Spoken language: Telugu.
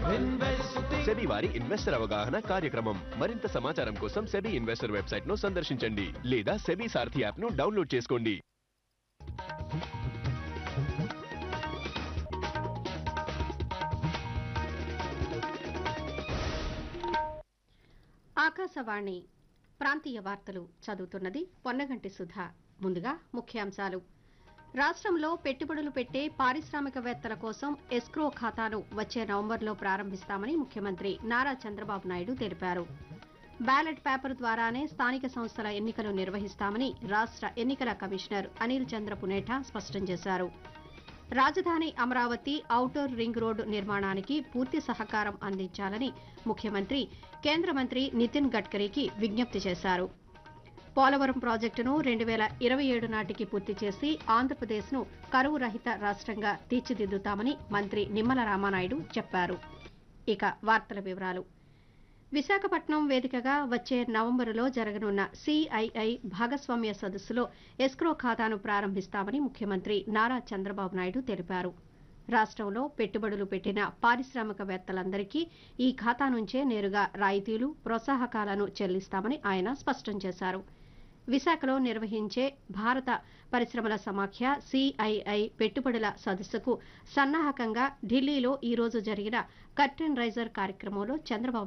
సెబీ వారి ఇన్వెస్టర్ అవగాహన కార్యక్రమం మరింత సమాచారం కోసం సెబీ ఇన్వెస్టర్ వెబ్సైట్ ను సందర్శించండి లేదా సెబీ సారథి యాప్ ను డౌన్లోడ్ చేసుకోండి ఆకాశవాణి ప్రాంతీయ వార్తలు చదువుతున్నది పొన్నగంటి సుధా ముందుగా ముఖ్యాంశాలు రాష్ట్రంలో పెట్టుబడులు పెట్టే పారిశ్రామికవేత్తల కోసం ఎస్క్రో ఖాతాను వచ్చే నవంబర్లో ప్రారంభిస్తామని ముఖ్యమంత్రి నారా చంద్రబాబు నాయుడు తెలిపారు బ్యాలెట్ పేపర్ ద్వారానే స్థానిక సంస్థల ఎన్నికలు నిర్వహిస్తామని రాష్ట్ర ఎన్నికల కమిషనర్ అనిల్ చంద్ర పునేఠా స్పష్టం చేశారు రాజధాని అమరావతి ఔటర్ రింగ్ రోడ్డు నిర్మాణానికి పూర్తి సహకారం అందించాలని ముఖ్యమంత్రి కేంద్ర మంత్రి నితిన్ గడ్కరీకి విజ్ఞప్తి చేశారు పోలవరం ప్రాజెక్టును రెండు వేల ఇరవై ఏడు నాటికి పూర్తి చేసి ఆంధ్రప్రదేశ్ను కరువు రహిత రాష్ట్రంగా తీర్చిదిద్దుతామని మంత్రి నిమ్మల రామానాయుడు చెప్పారు ఇక వార్తల వివరాలు విశాఖపట్నం వేదికగా వచ్చే నవంబరులో జరగనున్న సిఐఐ భాగస్వామ్య సదస్సులో ఎస్క్రో ఖాతాను ప్రారంభిస్తామని ముఖ్యమంత్రి నారా చంద్రబాబు నాయుడు తెలిపారు రాష్ట్రంలో పెట్టుబడులు పెట్టిన పారిశ్రామికవేత్తలందరికీ ఈ ఖాతా నుంచే నేరుగా రాయితీలు ప్రోత్సాహకాలను చెల్లిస్తామని ఆయన స్పష్టం చేశారు విశాఖలో నిర్వహించే భారత పరిశ్రమల సమాఖ్య సిఐఐ పెట్టుబడుల సదస్సుకు సన్నాహకంగా ఢిల్లీలో ఈ రోజు జరిగిన కర్టెన్ రైజర్ కార్యక్రమంలో చంద్రబాబు